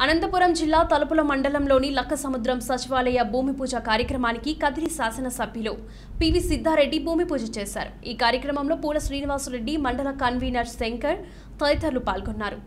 అనంతపురం జిల్లా తలుపుల మండలంలోని లక్కసముద్రం సచివాలయ భూమి పూజ కార్యక్రమానికి కదిరి శాసనసభ్యులు పివి సిద్ధారెడ్డి భూమి పూజ చేశారు ఈ కార్యక్రమంలో పూల శ్రీనివాసరెడ్డి మండల కన్వీనర్ శంకర్ తదితరులు పాల్గొన్నారు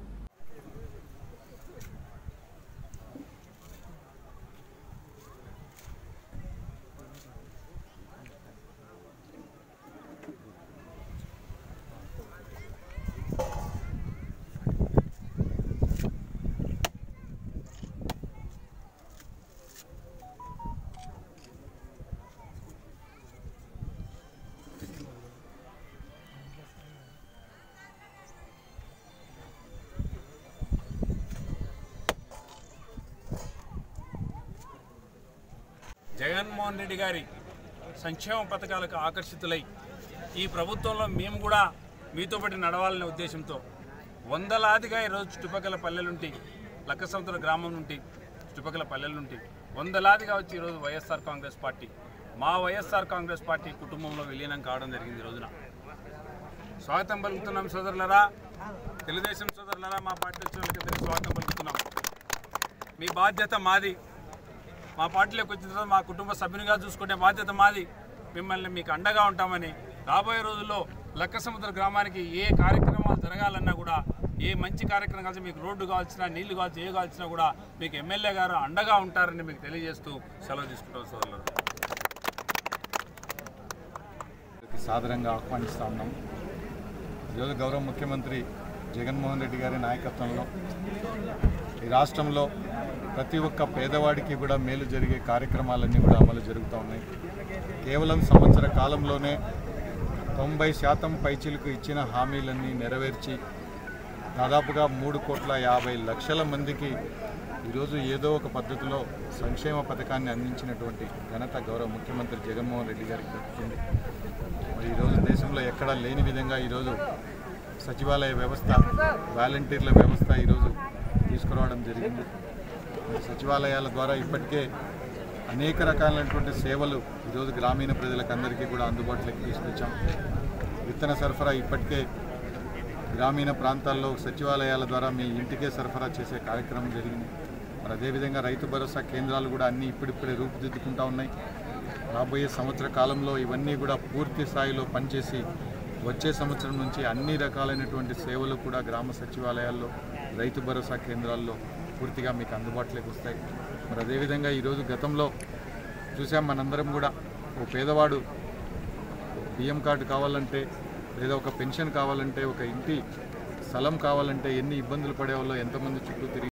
జగన్మోహన్ రెడ్డి గారి సంక్షేమ పథకాలకు ఆకర్షితులై ఈ ప్రభుత్వంలో మేము కూడా మీతో పాటు నడవాలనే ఉద్దేశంతో వందలాదిగా ఈరోజు చుట్టుపక్కల పల్లెలుంటి లక్కసముద్ర గ్రామం నుండి చుట్టుపక్కల పల్లెల నుండి వందలాదిగా వచ్చి ఈరోజు వైఎస్ఆర్ కాంగ్రెస్ పార్టీ మా వైఎస్ఆర్ కాంగ్రెస్ పార్టీ కుటుంబంలో విలీనం కావడం జరిగింది ఈ రోజున స్వాగతం పలుకుతున్నాం సోదరులరా తెలుగుదేశం సోదరులరా మా పార్టీ వచ్చిన వాళ్ళకి స్వాగతం పలుకుతున్నాం మీ బాధ్యత మాది మా పార్టీలోకి వచ్చిన తర్వాత మా కుటుంబ సభ్యునిగా చూసుకునే బాధ్యత మాది మిమ్మల్ని మీకు అండగా ఉంటామని రాబోయే రోజుల్లో లక్కసముద్ర గ్రామానికి ఏ కార్యక్రమాలు జరగాలన్నా కూడా ఏ మంచి కార్యక్రమం కావాల్సిన మీకు రోడ్డు కావాల్సిన నీళ్లు కావాల్సిన ఏ కావాల్సినా కూడా మీకు ఎమ్మెల్యే గారు అండగా ఉంటారని మీకు తెలియజేస్తూ సెలవు తీసుకుంటాం సోదరులు సాదరంగా ఆహ్వానిస్తా ఉన్నాం ఈరోజు గౌరవ ముఖ్యమంత్రి జగన్మోహన్ రెడ్డి గారి నాయకత్వంలో ఈ రాష్ట్రంలో ప్రతి ఒక్క పేదవాడికి కూడా మేలు జరిగే కార్యక్రమాలన్నీ కూడా అమలు జరుగుతూ ఉన్నాయి కేవలం సంవత్సర కాలంలోనే తొంభై శాతం పైచిలకు ఇచ్చిన హామీలన్నీ నెరవేర్చి దాదాపుగా మూడు కోట్ల యాభై లక్షల మందికి ఈరోజు ఏదో ఒక పద్ధతిలో సంక్షేమ పథకాన్ని అందించినటువంటి ఘనత గౌరవ ముఖ్యమంత్రి జగన్మోహన్ రెడ్డి గారికి దక్కుతుంది మరి ఈరోజు దేశంలో ఎక్కడా లేని విధంగా ఈరోజు సచివాలయ వ్యవస్థ వాలంటీర్ల వ్యవస్థ ఈరోజు తీసుకురావడం జరిగింది మరి సచివాలయాల ద్వారా ఇప్పటికే అనేక రకాలైనటువంటి సేవలు ఈరోజు గ్రామీణ ప్రజలకు అందరికీ కూడా అందుబాటులోకి తీసుకొచ్చాం విత్తన సరఫరా ఇప్పటికే గ్రామీణ ప్రాంతాల్లో సచివాలయాల ద్వారా మీ ఇంటికే సరఫరా చేసే కార్యక్రమం జరిగింది మరి అదేవిధంగా రైతు భరోసా కేంద్రాలు కూడా అన్నీ ఇప్పుడిప్పుడే రూపుదిద్దుకుంటా ఉన్నాయి రాబోయే సంవత్సర కాలంలో ఇవన్నీ కూడా పూర్తి స్థాయిలో పనిచేసి వచ్చే సంవత్సరం నుంచి అన్ని రకాలైనటువంటి సేవలు కూడా గ్రామ సచివాలయాల్లో రైతు భరోసా కేంద్రాల్లో పూర్తిగా మీకు అందుబాటులోకి వస్తాయి మరి అదేవిధంగా ఈరోజు గతంలో చూసాం మనందరం కూడా ఓ పేదవాడు బియ్యం కార్డు కావాలంటే లేదా ఒక పెన్షన్ కావాలంటే ఒక ఇంటి స్థలం కావాలంటే ఎన్ని ఇబ్బందులు పడేవాళ్ళో ఎంతమంది చుట్టూ తిరిగి